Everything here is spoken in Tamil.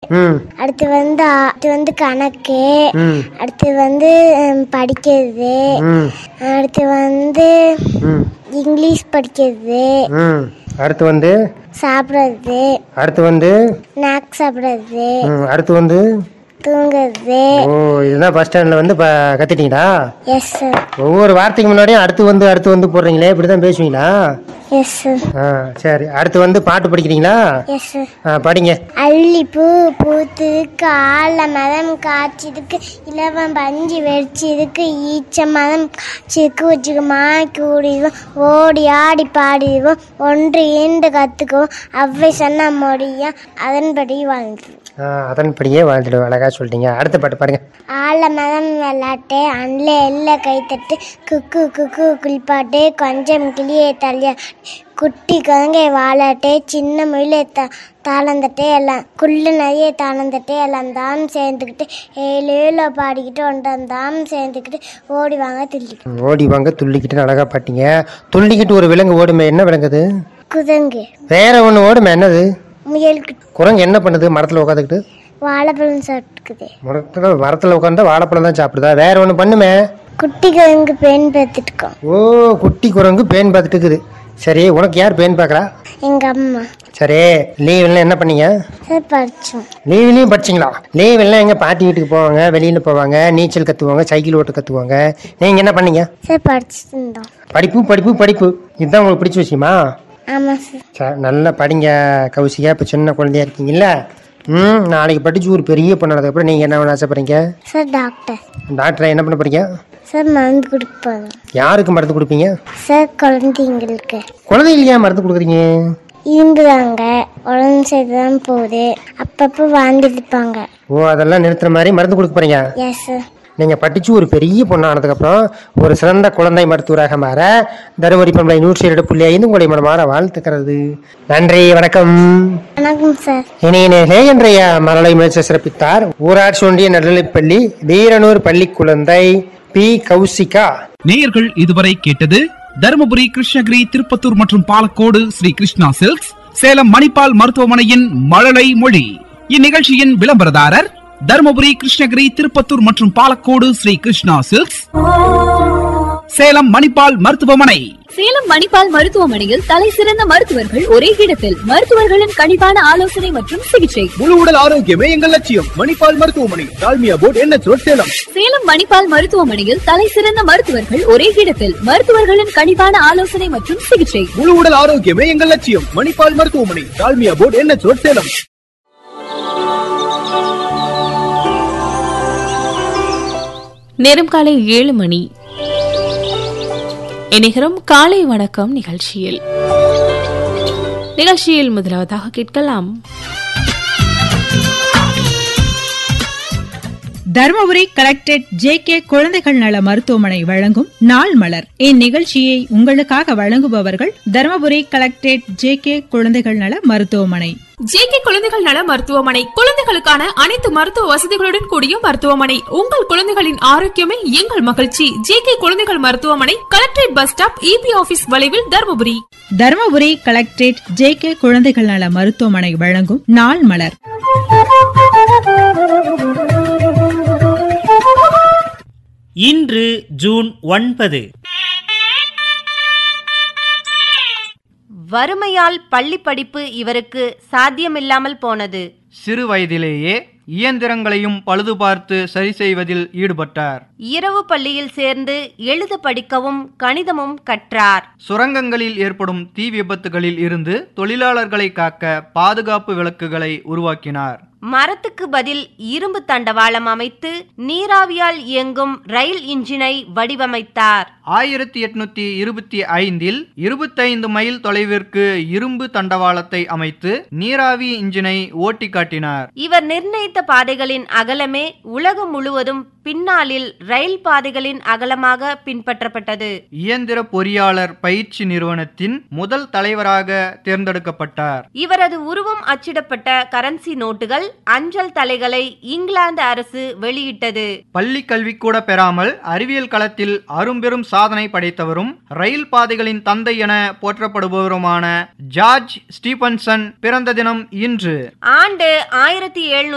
ம் அடுத்து வந்து ஆ- அடுத்து வந்து கணக்கு ம் அடுத்து வந்து ம், படிக்கிறது ம் அடுத்து வந்து ம் இங்கிலீஷ் படிக்கிறது ம் அடுத்து வந்து சாப்பிட்றது அடுத்து வந்து ஸ்நாக்ஸ் சாப்பிட்றது ம் அடுத்து வந்து தூங்குறது ஓ இதுதான் பஸ் ஸ்டாண்டில் வந்து இப்போ கற்றுட்டீங்களா எஸ் சார் ஒவ்வொரு வார்த்தைக்கு முன்னாடியும் அடுத்து வந்து அடுத்து வந்து போடுறீங்களே இப்படி தான் பேசுவீங்களா எஸ் சார் ஆ சரி அடுத்து வந்து பாட்டு படிக்கிறீங்களா எஸ் சார் ஆ படிங்க அல்லிப்பூ பூத்ததுக்கு ஆல மதம் காய்ச்சதுக்கு இலவம் பஞ்சு வெடிச்சதுக்கு ஈச்ச மதம் காய்ச்சதுக்கு வச்சுக்க மாக்கி ஓடிடுவோம் ஓடி ஆடி பாடிடுவோம் ஒன்று ஈண்டு கற்றுக்குவோம் அவ்வை சொன்ன முடியும் அதன்படி வாழ்ந்துருவோம் ஆ அதன்படியே வாழ்ந்துடுவோம் அழகா சொல்லிட்டீங்க அடுத்த பாட்டு பாருங்க ஆல மதம் விளாட்டு அன்ல எல்ல கைத்தட்டு குக்கு குக்கு குளிப்பாட்டு கொஞ்சம் கிளியே தள்ளியா குட்டி கங்கை வாழாட்டே சின்ன முயிலே த தாளந்தட்டே எல்லாம் குள்ளு நிறைய தாளந்தட்டே எல்லாம் தாம் சேர்ந்துக்கிட்டு ஏழு ஏழோ பாடிக்கிட்டு ஒன்றாம் தாம் சேர்ந்துக்கிட்டு ஓடி வாங்க துள்ளிக்கிட்டு ம், ஓடி வாங்க துள்ளிக்கிட்டு அழகா பாட்டீங்க துள்ளிக்கிட்டு ஒரு விலங்கு ஓடுமே என்ன விலங்குது குதங்கு வேற ஒன்று ஓடுமே என்னது முயலுக்கு குரங்கு என்ன பண்ணுது மரத்தில் உட்காந்துக்கிட்டு வாழைப்பழம் சாப்பிட்டுக்குது மரத்தில் மரத்தில் உட்காந்து வாழைப்பழம் தான் சாப்பிடுதா வேற ஒன்று பண்ணுமே குட்டி கங்கு பெண் பார்த்துட்டு இருக்கோம் ஓ குட்டி குரங்கு பேன் பார்த்துட்டு இருக்குது சரி உனக்கு யார் பேன் பார்க்குறா எங்கள் அம்மா சரி லீவெல்லாம் என்ன பண்ணீங்க சார் படித்தோம் லீவ்லையும் படிச்சிங்களா லீவெல்லாம் எங்கே பாட்டி வீட்டுக்கு போவாங்க வெளியில் போவாங்க நீச்சல் கற்றுவாங்க சைக்கிள் ஓட்ட கற்றுவாங்க நீங்கள் என்ன பண்ணீங்க சார் படிச்சுட்டு இருந்தோம் படிப்பு படிப்பு படிப்பு இதுதான் உங்களுக்கு பிடிச்ச விஷயமா ஆமாம் சார் சரி நல்லா படிங்க கௌசிகா இப்போ சின்ன குழந்தையா இருக்கீங்கல்ல ம் நாளைக்கு படிச்சு ஒரு பெரிய பொண்ணானதுக்கப்புறம் நீங்கள் என்ன பண்ண ஆசைப்படுறீங்க சார் டாக்டர் டாக்டரை என்ன பண்ண போறீங்க சார் மருந்து கொடுப்பாங்க யாருக்கு மருந்து கொடுப்பீங்க சார் குழந்தைங்களுக்கு குழந்தைகளுக்கு ஏன் மருந்து கொடுக்குறீங்க இரும்புதாங்க உடம்பு செய்து தான் போகுது அப்பப்போ வாந்தி எடுப்பாங்க ஓ அதெல்லாம் நிறுத்துற மாதிரி மருந்து கொடுக்க போறீங்க எஸ் சார் நீங்கள் படித்து ஒரு பெரிய பொண்ணானதுக்கப்புறம் ஒரு சிறந்த குழந்தை மருத்துவராக மாற தருமபுரி பண்பலை நூற்றி இரண்டு புள்ளி ஐந்து உங்களுடைய மனமாற வாழ்த்துக்கிறது நன்றி வணக்கம் வணக்கம் சார் இணையனே இன்றைய மரலை முயற்சி சிறப்பித்தார் ஊராட்சி ஒன்றிய நடுநிலைப்பள்ளி வீரனூர் பள்ளி குழந்தை பி கௌசிகா நேயர்கள் இதுவரை கேட்டது தருமபுரி கிருஷ்ணகிரி திருப்பத்தூர் மற்றும் பாலக்கோடு ஸ்ரீ கிருஷ்ணா சில்க்ஸ் சேலம் மணிப்பால் மருத்துவமனையின் மழலை மொழி இந்நிகழ்ச்சியின் விளம்பரதாரர் தருமபுரி கிருஷ்ணகிரி திருப்பத்தூர் மற்றும் பாலக்கோடு ஸ்ரீ கிருஷ்ணா சில்க்ஸ் சேலம் மணிப்பால் மருத்துவமனை சேலம் மணிப்பால் மருத்துவமனையில் தலை சிறந்த மருத்துவர்கள் ஒரே இடத்தில் மருத்துவர்களின் கனிவான ஆலோசனை மற்றும் சிகிச்சை முழு உடல் ஆரோக்கியமே எங்கள் லட்சியம் மணிப்பால் மருத்துவமனை டால்மியா போர்ட் என்ன சேலம் சேலம் மணிப்பால் மருத்துவமனையில் தலை சிறந்த மருத்துவர்கள் ஒரே இடத்தில் மருத்துவர்களின் கனிவான ஆலோசனை மற்றும் சிகிச்சை முழு உடல் ஆரோக்கியமே எங்கள் லட்சியம் மணிப்பால் மருத்துவமனை டால்மியா போர்ட் என்ன சேலம் நேரம் காலை ஏழு மணி இணைகிறோம் காலை வணக்கம் நிகழ்ச்சியில் நிகழ்ச்சியில் முதலாவதாக கேட்கலாம் தருமபுரி கலெக்டரேட் ஜே கே குழந்தைகள் நல மருத்துவமனை வழங்கும் நாள் மலர் இந்நிகழ்ச்சியை உங்களுக்காக வழங்குபவர்கள் தருமபுரி கலெக்டரேட் ஜே கே குழந்தைகள் நல மருத்துவமனை ஜேகே குழந்தைகள் நல மருத்துவமனை குழந்தைகளுக்கான அனைத்து மருத்துவ வசதிகளுடன் கூடிய மருத்துவமனை உங்கள் குழந்தைகளின் ஆரோக்கியமே எங்கள் மகிழ்ச்சி ஜேகே குழந்தைகள் மருத்துவமனை collectorate bus stop EB office வளைவில் Dharmapuri Dharmapuri collectorate J K குழந்தைகள் நல மருத்துவமனை வழங்கும் நாள் மலர் இன்று ஜூன் ஒன்பது வறுமையால் பள்ளி படிப்பு இவருக்கு சாத்தியமில்லாமல் போனது சிறு வயதிலேயே இயந்திரங்களையும் பழுது பார்த்து சரி செய்வதில் ஈடுபட்டார் இரவு பள்ளியில் சேர்ந்து எழுத படிக்கவும் கணிதமும் கற்றார் சுரங்கங்களில் ஏற்படும் தீ விபத்துகளில் இருந்து தொழிலாளர்களை காக்க பாதுகாப்பு விளக்குகளை உருவாக்கினார் மரத்துக்கு பதில் இரும்பு தண்டவாளம் அமைத்து நீராவியால் இயங்கும் ரயில் இன்ஜினை வடிவமைத்தார் ஆயிரத்தி எட்நூத்தி இருபத்தி ஐந்தில் இருபத்தைந்து மைல் தொலைவிற்கு இரும்பு தண்டவாளத்தை அமைத்து நீராவி இன்ஜினை ஓட்டி காட்டினார் இவர் நிர்ணயித்த பாதைகளின் அகலமே உலகம் முழுவதும் பின்னாளில் ரயில் பாதைகளின் அகலமாக பின்பற்றப்பட்டது இயந்திர பொறியாளர் பயிற்சி நிறுவனத்தின் முதல் தலைவராக தேர்ந்தெடுக்கப்பட்டார் இவரது உருவம் அச்சிடப்பட்ட கரன்சி நோட்டுகள் அஞ்சல் தலைகளை இங்கிலாந்து அரசு வெளியிட்டது பள்ளி கல்வி கூட பெறாமல் அறிவியல் களத்தில் அரும்பெரும் சாதனை படைத்தவரும் ரயில் பாதைகளின் தந்தை என போற்றப்படுபவருமான ஜார்ஜ் ஸ்டீபன்சன் பிறந்த தினம் இன்று ஆண்டு ஆயிரத்தி எழுநூத்தி